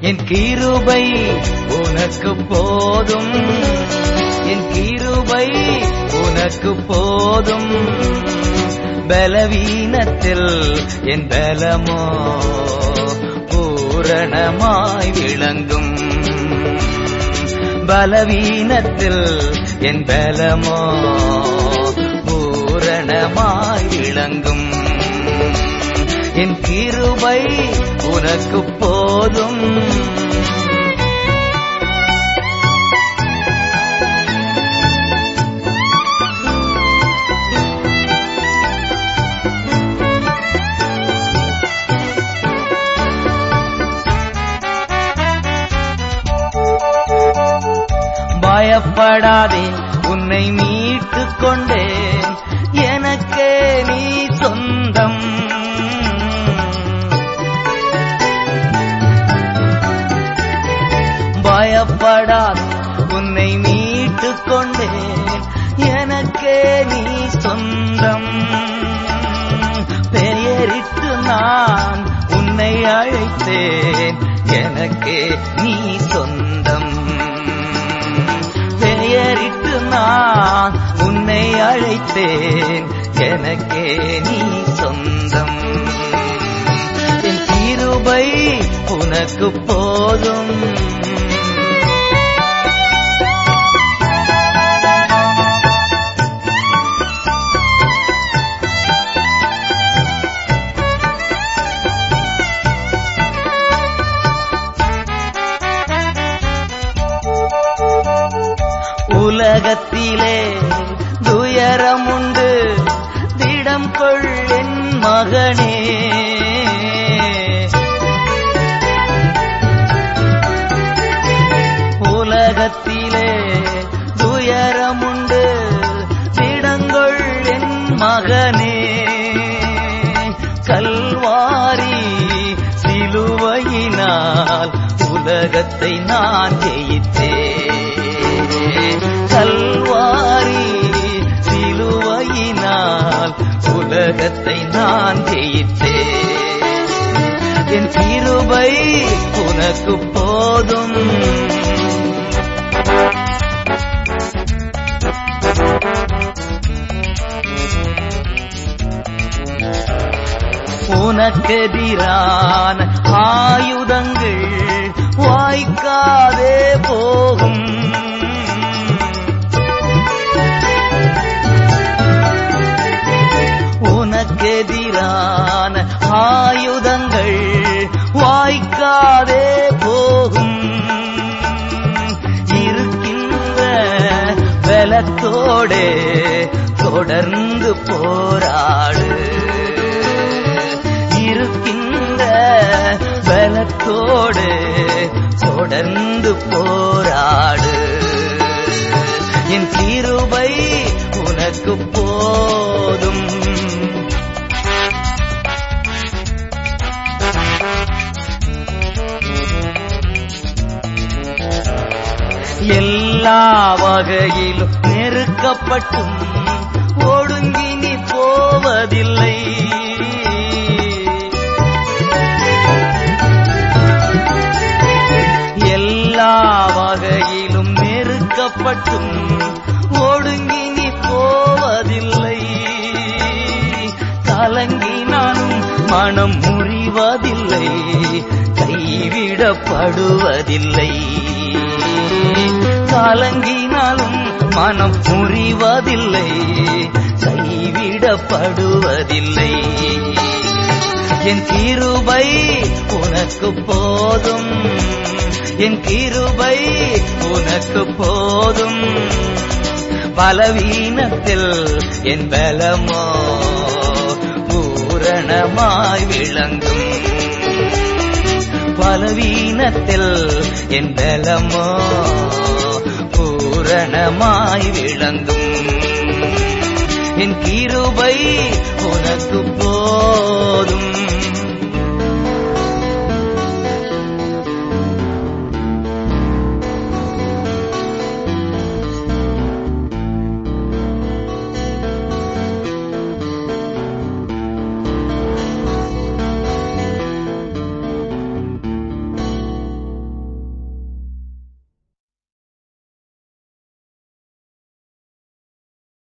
என் கிருபை உனக்கு போதும் என் கிருபை உனக்கு போதும் பலவீனத்தில் என் பலமோ பூரணமாய் விளங்கும் பலவீனத்தில் என் பலமோ பூரணமாய் விளங்கும் என் கிருபை உனக்கு போதும் பயப்படாதே உன்னை மீட்டுக் கொண்டேன் எனக்கே நீ சொந்தம் பயப்படாதே உன்னை மீட்டுக் கொண்டேன் எனக்கே நீ சொந்தம் பெயரிட்டு நான் உன்னை அழைத்தேன் எனக்கே நீ சொந்தம் பெயரிட்டு நான் உன்னை அழைத்தேன் எனக்கே நீ சொந்தம் என் கிருபை உனக்கு போதும் உலகத்திலே துயரமுண்டு திடம் கொள் என் மகனே உலகத்திலே துயரமுண்டு திடங்கொள் என் மகனே கல்வாரி சிலுவையினால் உலகத்தை நான் ஜெயித்தேன் கல்வாரி சிலுவையினால் உலகத்தை நான் ஜெயித்தேன் என் கிருபை உனக்கு போதும் உனக்கெதிரான ஆயுதங்கள் வாய்க்காதே போகும் உனக்கெதிரான ஆயுதங்கள் வாய்க்காதே போகும் இருக்கின்ற பலத்தோடே தொடர்ந்து போராடு இருக்கின்ற பலத்தோடு தொடர்ந்து போராடு என் கிருபை உனக்கு போதும் எல்லா வகையிலும் நெருக்கப்பட்டும் ஒடுங்கி நீ போவதில்லை எல்லா வகையிலும் நெருக்கப்பட்டும் ஒடுங்கி நீ போவதில்லை கலங்கினாலும் மனம் முறிவதில்லை கைவிடப்படுவதில்லை கலங்கினாலும் மனம் முறிவதில்லை கைவிடப்படுவதில்லை என் கிருபை உனக்கு போதும் என் கிருபை உனக்கு போதும் பலவீனத்தில் என் பலமோ பூரணமாய் விளங்கும் பலவீனத்தில் என் பலமோ பூரணமாய் விளங்கும் என் கிருபை உனக்கு போதும்